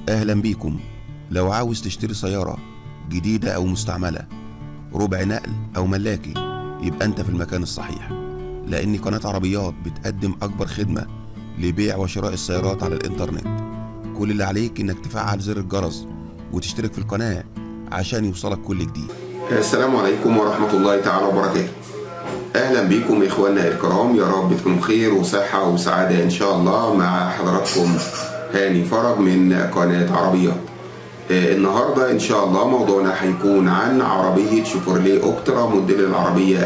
أهلا بيكم لو عاوز تشتري سيارة جديدة أو مستعملة ربع نقل أو ملاكي يبقى أنت في المكان الصحيح لأن قناة عربيات بتقدم أكبر خدمة لبيع وشراء السيارات على الإنترنت كل اللي عليك إنك تفعل زر الجرس وتشترك في القناة عشان يوصلك كل جديد السلام عليكم ورحمة الله تعالى وبركاته أهلا بكم إخواننا الكرام يا رب تكونوا بخير وصحة وسعادة إن شاء الله مع حضراتكم هاني فرج من قناة عربيات آه، النهاردة إن شاء الله موضوعنا هيكون عن عربية شيفروليه أوكترا موديل العربية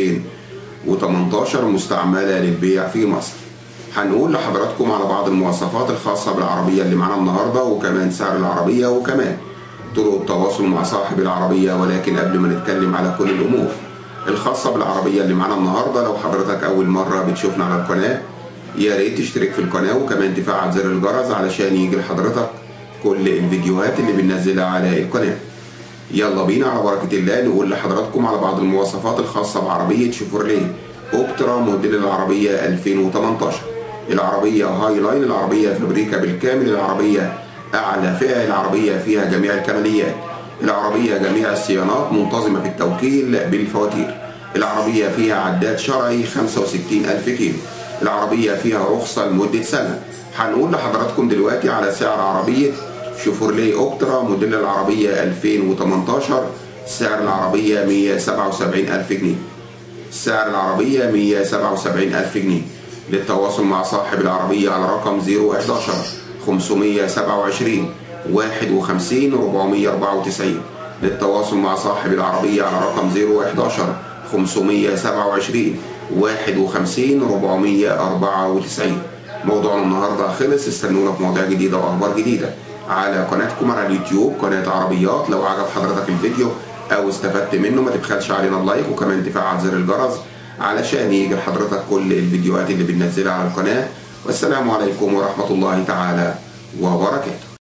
2018 مستعملة للبيع في مصر هنقول لحضراتكم على بعض المواصفات الخاصة بالعربية اللي معانا النهاردة وكمان سعر العربية وكمان طرق التواصل مع صاحب العربية ولكن قبل ما نتكلم على كل الأمور الخاصة بالعربية اللي معانا النهاردة لو حضرتك أول مرة بتشوفنا على القناة يا ريت تشترك في القناة وكمان تفعل زر الجرس علشان يجي لحضرتك كل الفيديوهات اللي بننزلها على القناة يلا بينا على بركة الله نقول لحضراتكم على بعض المواصفات الخاصة بعربية شيفروليه أوكترا موديل العربية 2018 العربية هاي لاين العربية فابريكا بالكامل العربية أعلى فئة العربية فيها جميع الكماليات العربية جميع الصيانات منتظمة في التوكيل بالفواتير العربية فيها عداد شرعي 65 ألف كيلو العربية فيها رخصة لمدة سنة هنقول لحضراتكم دلوقتي على سعر عربية شيفروليه أوكترا موديل العربية 2018 سعر العربية 177 ألف جنيه سعر العربية 177 ألف جنيه للتواصل مع صاحب العربية على رقم 011 527 51 494 للتواصل مع صاحب العربية على رقم 011 527 51 494 موضوعنا النهاردة خلص استنونا في مواضيع جديدة وأخبار جديدة على قناتكم على اليوتيوب قناة عربيات لو عجب حضرتك الفيديو أو استفدت منه ما تبخلش علينا اللايك وكمان تفعل زر الجرس علشان يجي لحضرتك كل الفيديوهات اللي بننزلها على القناة والسلام عليكم ورحمة الله تعالى وبركاته